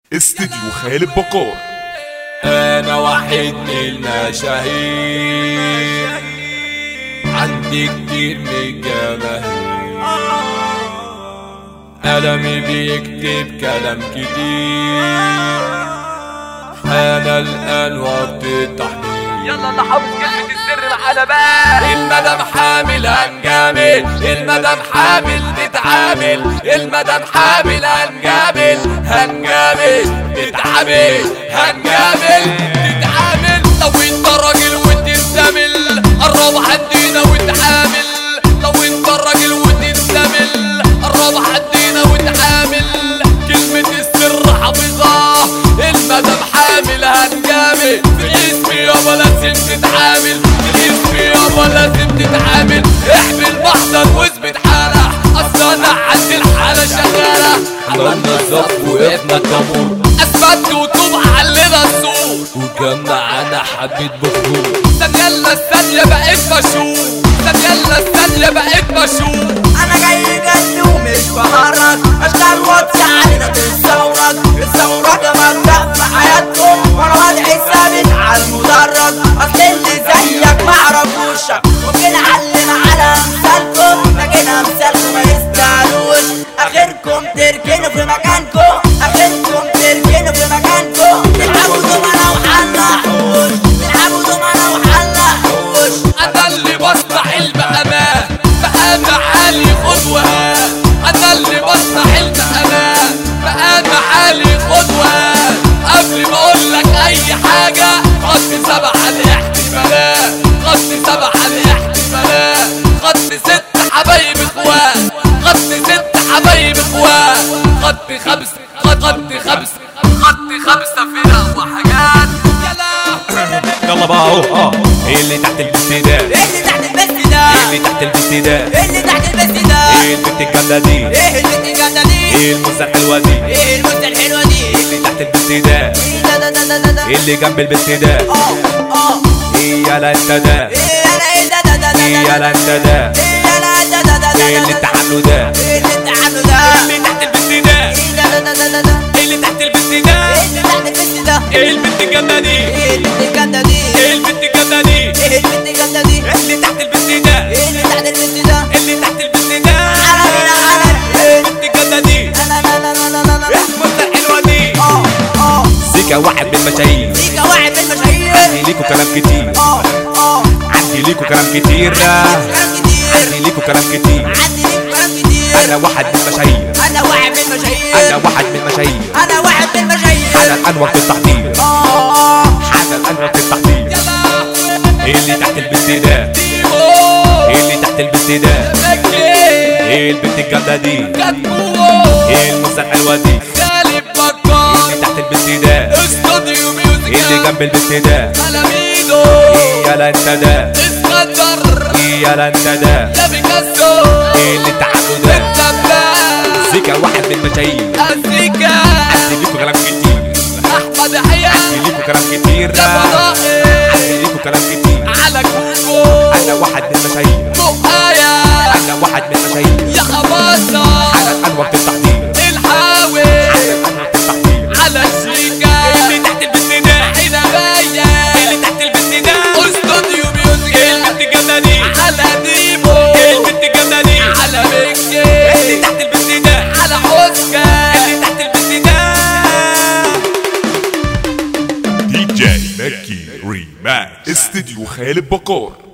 استديو خالد بكار انا واحد من المشاهير عندي كتير من الجماهير قلمي بيكتب كلام كتير انا الانوار التحضير يلا اللي حافظ كلمة السر معانا بقى المدام حامل هنجامل المدام حامل نتعامل المدام حامل هنجامل هنجامل نتعامل هنجامل نتعامل لو انت راجل وتنزمل قرب حدينا وتعامل لو انت راجل وتنزمل قرب حدينا وتعامل كلمة السر حافظها المدام حامل هنجامل في الاسم يابا لازم تتعامل في الاسم يابا لازم تتعامل احمل محضر واثبت حالة اصل انا عندي الحالة شغالة عملنا الظرف وقفنا الطابور اثبت وطوب علينا السور وجمعنا حبة بخور ثانية الا الثانية بقيت مشهور ثانية الا الثانية بقيت مشهور انا جاي جاي ومش بهرج اشتغل واتس علينا تتصورك تتصورك مبدأ في حياتكم وانا وضعي ثابت على المدرج اصل اللي زيك معرفوشك ممكن اعلم على امثالكم لكن امثالكم ما يستاهلوش اخركم تركنوا في مكانكم اخركم تركنوا في مكانكم تلعبوا دومنا وحلحوش تلعبوا دومنا وحلحوش انا اللي بصنع البأمان بقى عالي خدوة انا اللي بصنع البأمان بقى عالي خدوة قبل ما اقول لك اي حاجة خط سبع الاحتمالات خط سبع الاحتمالات خط ست حبايب اخوان خط ست حبايب اخوان خط خمسة خط خط خمسة خط خمسة فرق وحاجات يلا يلا بقى اهو اه ايه اللي تحت البست ده ايه اللي تحت البس ده ايه اللي تحت البست ده ايه اللي تحت البس ده ايه البت الجامده دي ايه البنت الجامدة دي ايه الموزه الحلوه دي ايه الموزة الحلوة دي ايه اللي تحت البست ده ايه ده ده ده ده ده ده ايه اللي جنب البست ده اه اه ايه يالا انت ده ايه انا ايه ده ده ده ده ايه ده يالا انت ده ايه انا ده ده ده ده ايه اللي ده انت عامله ده ايه اللي انت عامله ده اللي تحت البست ده ايه ده ده ده ده ده ده ايه اللي تحت البست ده ايه اللي تحت البس ده ايه البت الجامده دي ايه البنت الجامدة دي ايه البت الجامده دي ايه البنت الجامدة دي ايه اللي تحت البست ده ايه اللي تحت البس ده اللي تحت البست ده على على ايه البت الجامده دي لا لا لا لا لا لا ايه لا الموزه الحلوه دي اه اه سيكا واحد من المشاهير ليك واحد من المشاهير عندي ليكوا كلام كتير اه اه عندي ليكوا كلام كتير كلام كتير عندي ليكوا كلام كتير عندي ليك كلام كتير انا واحد من المشاهير انا واحد من المشاهير انا واحد من المشاهير انا واحد من المشاهير انا الانور في التحضير اه انا الانور في التحضير ايه اللي تحت البست ده ايه اللي تحت البست ده ايه البنت الجامده دي ايه الموزه الحلوه دي خالد ايه بكار اللي تحت البست ده استوديو ايه اللي ميوزك جنب البست ده ملاميدو ايه يالا انت ده اسكندر ايه يالا انت ده يا بيكاسو ايه اللي انت عامله ده الدباس سيكا واحد من المشاهير أزيكا عندي ليكوا كلام كتير أحمد حياة عندي ليكوا كلام كتير يا فضائي عندي ليكوا كلام كتير على كوكو انا واحد من المشاهير مؤايا انا واحد من المشاهير يا خباصة انا الانور في التحضير الحاوي انا الانور في التحضير على الشيكا اللي تحت البنت ده عنباية اللي تحت البنت ده استوديو ميوزك البنت الجامده دي على ديمو البنت الجامده دي على اللي ميكي تحت البنت ده على حسكا اللي تحت البنت ده دي جي مكي ريماكس استديو خالد بكار